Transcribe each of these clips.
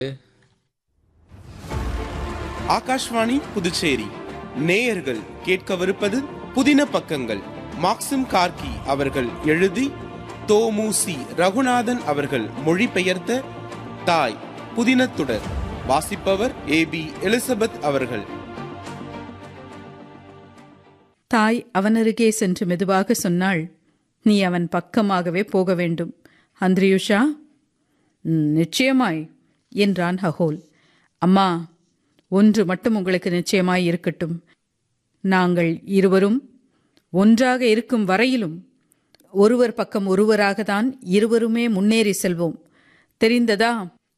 ஆகாஷ்வாணி புதுச்சேரி நேயர்கள் கேட்கவிருப்பது புதின பக்கங்கள் மாக்சிம் கார்கி அவர்கள் எழுதி தோமுசி ரகுநாதன் அவர்கள் மொழிபெயர்த்த தாய் புதினத்துடர் வாசிப்பவர் ஏ பி எலிசபெத் அவர்கள் தாய் அவனருகே சென்று மெதுவாக சொன்னாள் நீ அவன் பக்கமாகவே போக வேண்டும் அந்திரியுஷா "ம், நிச்சயமாய் என்றான் ஹகோல் அம்மா ஒன்று மட்டும் உங்களுக்கு நிச்சயமாய் இருக்கட்டும் நாங்கள் இருவரும் ஒன்றாக இருக்கும் வரையிலும் ஒருவர் பக்கம் ஒருவராக தான் இருவருமே முன்னேறி செல்வோம் தெரிந்ததா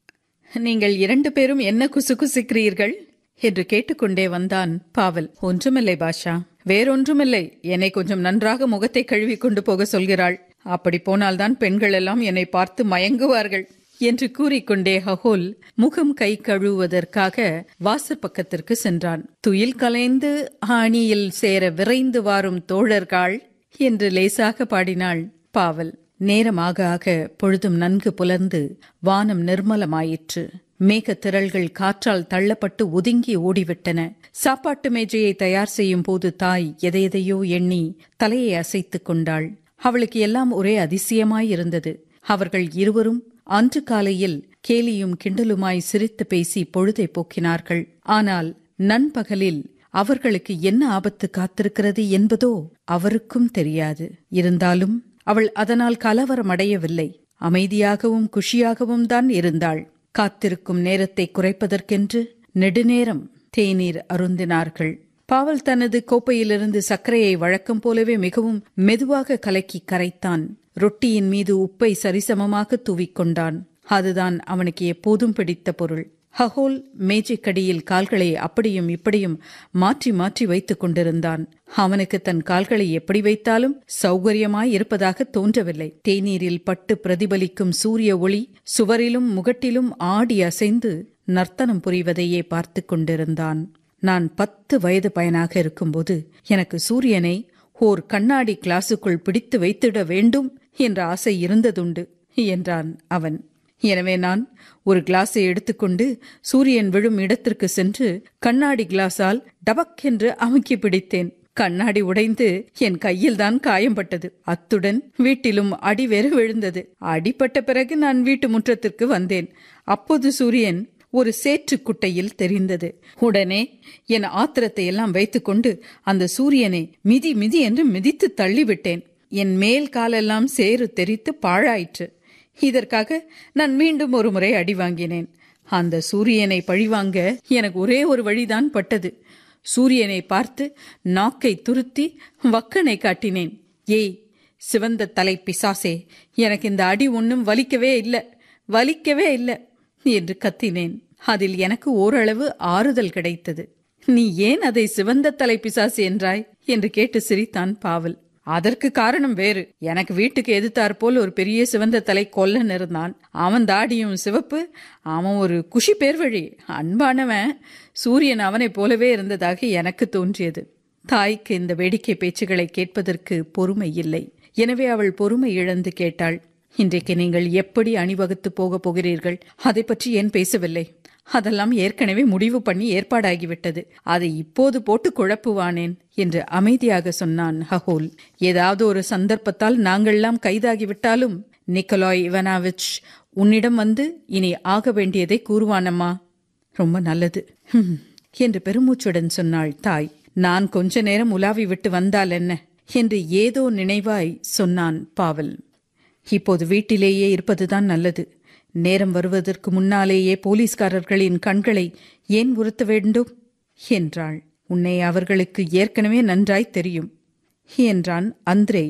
நீங்கள் இரண்டு பேரும் என்ன குசுகுசுக்கிறீர்கள் என்று கேட்டுக்கொண்டே வந்தான் பாவல் ஒன்றுமில்லை பாஷா வேறொன்றுமில்லை என்னை கொஞ்சம் நன்றாக முகத்தை கழுவி கொண்டு போக சொல்கிறாள் அப்படி போனால்தான் பெண்கள் எல்லாம் என்னை பார்த்து மயங்குவார்கள் என்று கூறிக்கொண்டே ஹகோல் முகம் கை கழுவுவதற்காக வாசற்பக்கத்திற்கு சென்றான் துயில் கலைந்து ஆணியில் சேர விரைந்து வாரும் தோழர்கள் என்று லேசாக பாடினாள் பாவல் நேரமாக ஆக பொழுதும் நன்கு புலர்ந்து வானம் நிர்மலமாயிற்று மேகத் திரள்கள் காற்றால் தள்ளப்பட்டு ஒதுங்கி ஓடிவிட்டன சாப்பாட்டு மேஜையை தயார் செய்யும் போது தாய் எதையெதையோ எண்ணி தலையை அசைத்துக் கொண்டாள் அவளுக்கு எல்லாம் ஒரே அதிசயமாயிருந்தது அவர்கள் இருவரும் அன்று காலையில் கேலியும் கிண்டலுமாய் சிரித்து பேசி பொழுதை போக்கினார்கள் ஆனால் நண்பகலில் அவர்களுக்கு என்ன ஆபத்து காத்திருக்கிறது என்பதோ அவருக்கும் தெரியாது இருந்தாலும் அவள் அதனால் கலவரம் அடையவில்லை அமைதியாகவும் குஷியாகவும் தான் இருந்தாள் காத்திருக்கும் நேரத்தை குறைப்பதற்கென்று நெடுநேரம் தேநீர் அருந்தினார்கள் பாவல் தனது கோப்பையிலிருந்து சர்க்கரையை வழக்கம் போலவே மிகவும் மெதுவாக கலக்கி கரைத்தான் ரொட்டியின் மீது உப்பை சரிசமமாக தூவிக்கொண்டான் அதுதான் அவனுக்கு எப்போதும் பிடித்த பொருள் ஹகோல் மேஜைக்கடியில் கால்களை அப்படியும் இப்படியும் மாற்றி மாற்றி வைத்துக் கொண்டிருந்தான் அவனுக்கு தன் கால்களை எப்படி வைத்தாலும் சௌகரியமாய் இருப்பதாக தோன்றவில்லை தேநீரில் பட்டு பிரதிபலிக்கும் சூரிய ஒளி சுவரிலும் முகட்டிலும் ஆடி அசைந்து நர்த்தனம் புரிவதையே பார்த்து கொண்டிருந்தான் நான் பத்து வயது பையனாக இருக்கும்போது எனக்கு சூரியனை ஓர் கண்ணாடி கிளாஸுக்குள் பிடித்து வைத்திட வேண்டும் என்ற ஆசை இருந்ததுண்டு என்றான் அவன் எனவே நான் ஒரு கிளாஸை எடுத்துக்கொண்டு சூரியன் விழும் இடத்திற்கு சென்று கண்ணாடி கிளாஸால் டபக் என்று அமுக்கி பிடித்தேன் கண்ணாடி உடைந்து என் கையில்தான் காயம்பட்டது அத்துடன் வீட்டிலும் அடி வேறு விழுந்தது அடிபட்ட பிறகு நான் வீட்டு முற்றத்திற்கு வந்தேன் அப்போது சூரியன் ஒரு சேற்று குட்டையில் தெரிந்தது உடனே என் ஆத்திரத்தை எல்லாம் வைத்துக்கொண்டு அந்த சூரியனை மிதி மிதி என்று மிதித்து தள்ளிவிட்டேன் என் மேல் காலெல்லாம் சேறு தெரித்து பாழாயிற்று இதற்காக நான் மீண்டும் ஒரு முறை அடி வாங்கினேன் அந்த சூரியனை பழிவாங்க எனக்கு ஒரே ஒரு வழிதான் பட்டது சூரியனை பார்த்து நாக்கை துருத்தி வக்கனை காட்டினேன் ஏய் சிவந்த தலை பிசாசே எனக்கு இந்த அடி ஒன்றும் வலிக்கவே இல்லை வலிக்கவே இல்லை என்று கத்தினேன் அதில் எனக்கு ஓரளவு ஆறுதல் கிடைத்தது நீ ஏன் அதை சிவந்த தலை பிசாசு என்றாய் என்று கேட்டு சிரித்தான் பாவல் அதற்கு காரணம் வேறு எனக்கு வீட்டுக்கு எதிர்த்தாற்போல் ஒரு பெரிய சிவந்த தலை கொல்லன் இருந்தான் அவன் தாடியும் சிவப்பு அவன் ஒரு குஷி பேர் வழி அன்பானவன் சூரியன் அவனைப் போலவே இருந்ததாக எனக்கு தோன்றியது தாய்க்கு இந்த வேடிக்கை பேச்சுகளை கேட்பதற்கு பொறுமை இல்லை எனவே அவள் பொறுமை இழந்து கேட்டாள் இன்றைக்கு நீங்கள் எப்படி அணிவகுத்து போகப் போகிறீர்கள் அதை பற்றி ஏன் பேசவில்லை அதெல்லாம் ஏற்கனவே முடிவு பண்ணி ஏற்பாடாகிவிட்டது அதை இப்போது போட்டு குழப்புவானேன் என்று அமைதியாக சொன்னான் ஹகோல் ஏதாவது ஒரு சந்தர்ப்பத்தால் நாங்கள்லாம் கைதாகிவிட்டாலும் நிக்கலாய் இவனாவிச் உன்னிடம் வந்து இனி ஆக வேண்டியதை கூறுவானம்மா ரொம்ப நல்லது "ஹும்," என்று பெருமூச்சுடன் சொன்னாள் தாய் நான் கொஞ்ச நேரம் உலாவி விட்டு வந்தால் என்ன என்று ஏதோ நினைவாய் சொன்னான் பாவல் இப்போது வீட்டிலேயே இருப்பதுதான் நல்லது நேரம் வருவதற்கு முன்னாலேயே போலீஸ்காரர்களின் கண்களை ஏன் உறுத்த வேண்டும் என்றாள் உன்னை அவர்களுக்கு ஏற்கனவே நன்றாய் தெரியும் என்றான் அந்திரே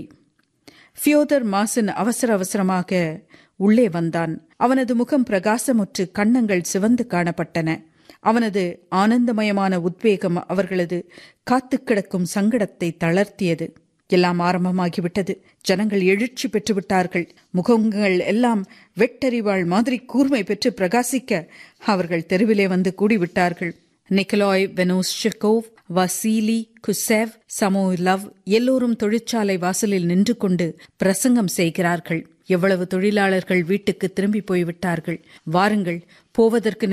ஃபியோதர் மாசன் அவசர அவசரமாக உள்ளே வந்தான் அவனது முகம் பிரகாசமுற்று கன்னங்கள் சிவந்து காணப்பட்டன அவனது ஆனந்தமயமான உத்வேகம் அவர்களது காத்து கிடக்கும் சங்கடத்தை தளர்த்தியது எல்லாம் ஆரம்பமாகிவிட்டது ஜனங்கள் எழுச்சி பெற்று விட்டார்கள் முகங்கள் எல்லாம் வெட்டறிவாள் மாதிரி கூர்மை பெற்று பிரகாசிக்க அவர்கள் தெருவிலே வந்து கூடிவிட்டார்கள் நிக்கலாய் வெனோஸ்ஷிகோவ் வசீலி குசேவ் சமோலவ் எல்லோரும் தொழிற்சாலை வாசலில் நின்று கொண்டு பிரசங்கம் செய்கிறார்கள் எவ்வளவு தொழிலாளர்கள் வீட்டுக்கு திரும்பி போய்விட்டார்கள் வாருங்கள் போவதற்கு